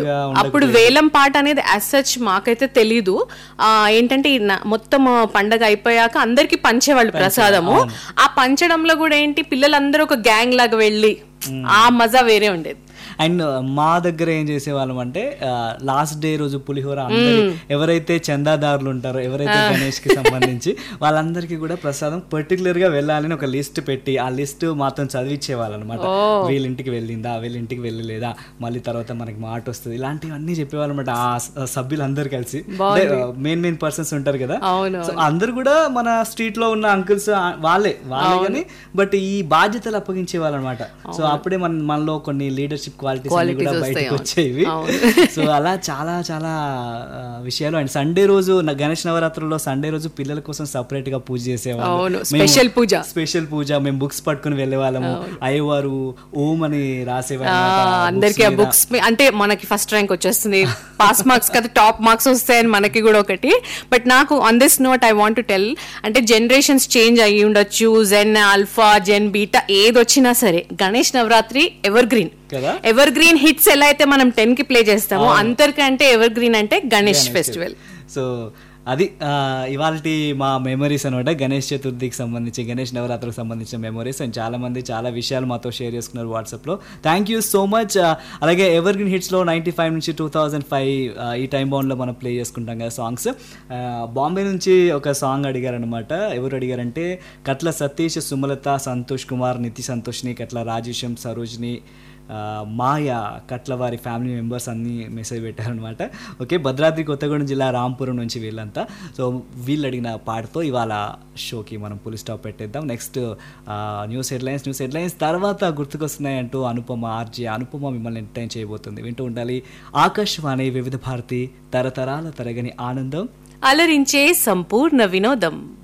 అప్పుడు వేలం పాట అనేది యాజ్ సచ్ మాకైతే తెలీదు ఆ, ఏంటంటే ఈ న- మొత్తం పండగ అయిపోయాక అందరికి పంచేవాళ్ళు ప్రసాదము ఆ పంచడంలో కూడా ఏంటి పిల్లలందరూ ఒక గ్యాంగ్ లాగా వెళ్ళి ఆ మజా వేరే ఉండేది అండ్ మా దగ్గర ఏం చేసేవాళ్ళం అంటే లాస్ట్ డే రోజు పులిహోర అందరి ఎవరైతే చందాదారులు ఉంటారో ఎవరైతే గణేష్ కి సంబంధించి వాళ్ళందరికీ కూడా ప్రసాదం పర్టికులర్ గా వెళ్ళాలని ఒక లిస్ట్ పెట్టి ఆ లిస్ట్ మాత్రం చదివించేవాళ్ళు అనమాట వీళ్ళ ఇంటికి వెళ్ళిందా వీళ్ళ ఇంటికి వెళ్ళలేదా మళ్ళీ తర్వాత మనకి మాట వస్తుంది ఇలాంటివన్నీ చెప్పేవాళ్ళు అనమాట ఆ స- సభ్యులందరూ కలిసి మెయిన్ మెయిన్ పర్సన్స్ ఉంటారు కదా అవును సో అందరు కూడా మన స్ట్రీట్ లో ఉన్న అంకుల్స్ వాళ్ళే వాళ్ళే కానీ బట్ ఈ బాధ్యతలు అప్పగించే వాళ్ళు అనమాట సో అప్పుడే మన మనలో కొన్ని లీడర్షిప్ క్వాలిటీస్ కూడా బయటకు వచ్చేవి సో అలా చాలా చాలా ఆ, విషయాలు అండ్ సండే రోజు న- గణేష్ నవరాత్రుల్లో సండే రోజు పిల్లల కోసం సపరేట్ గా పూజ చేసేవాళ్ళు అవును, special పూజ. స్పెషల్ పూజ మేము బుక్స్ పట్టుకుని వెళ్ళే వాళ్ళము అయ్యవారు ఓం అని రాసేవారు ఆ, అన్నమాట. ఆ అందరికి ఆ books మీద. బుక్స్ అంటే మనకి ఫస్ట్ ర్యాంక్ వచ్చేస్తుంది పాస్ మార్క్స్ కదా టాప్ మార్క్స్ వస్తాయని మనకి కూడా ఒకటి బట్ నాకు on this note I want to tell అంటే జనరేషన్స్ చేంజ్ అయ్యి ఉండొచ్చు జెన్ ఆల్ఫా జెన్ బీటా ఏది వచ్చినా సరే గణేష్ నవరాత్రి ఎవర్ గ్రీన్ కదా ఎవర్ గ్రీన్ హిట్స్ ఎలా అయితే మనం టెన్ కి ప్లే చేస్తామో అంతరికంటే ఎవర్ గ్రీన్ అంటే గణేష్ ఫెస్టివల్ సో అది ఇవాళ మా మెమరీస్ అనమాట గణేష్ చతుర్థికి సంబంధించి గణేష్ నవరాత్రికి సంబంధించిన మెమరీస్ అండ్ చాలా మంది చాలా విషయాలు మాతో షేర్ చేసుకున్నారు వాట్సాప్లో థ్యాంక్ యూ సో మచ్ అలాగే ఎవర్ గ్రీన్ హిట్స్లో నైంటీ ఫైవ్ నుంచి టూ థౌజండ్ ఫైవ్ ఈ టైం బౌండ్లో మనం ప్లే చేసుకుంటాం కదా సాంగ్స్ బాంబే నుంచి ఒక సాంగ్ అడిగారనమాట ఎవరు అడిగారంటే కట్ల సతీష్ సుమలత సంతోష్ కుమార్ నితి సంతోష్ని కట్ల రాజేశం సరోజ్ని ఆ, మాయ కట్లవారి ఫ్యామిలీ మెంబర్స్ అన్ని మెసేజ్ పెట్టారనమాట ఓకే భద్రాద్రి కొత్తగూడెం జిల్లా రాంపురం నుంచి వీళ్ళంతా సో వీళ్ళు అడిగిన పాటతో ఇవాళ షోకి మనం పులి స్టాప్ పెట్టేద్దాం next news headlines news headlines తర్వాత గుర్తుకొస్తున్నాయి అంటూ అనుపమ ఆర్జీ అనుపమ మిమ్మల్ని ఎంటర్టైన్ చేయబోతుంది వింటూ ఉండాలి ఆకాశవాణి వివిధ భారతి తరతరాల తరగని ఆనందం అలరించే సంపూర్ణ వినోదం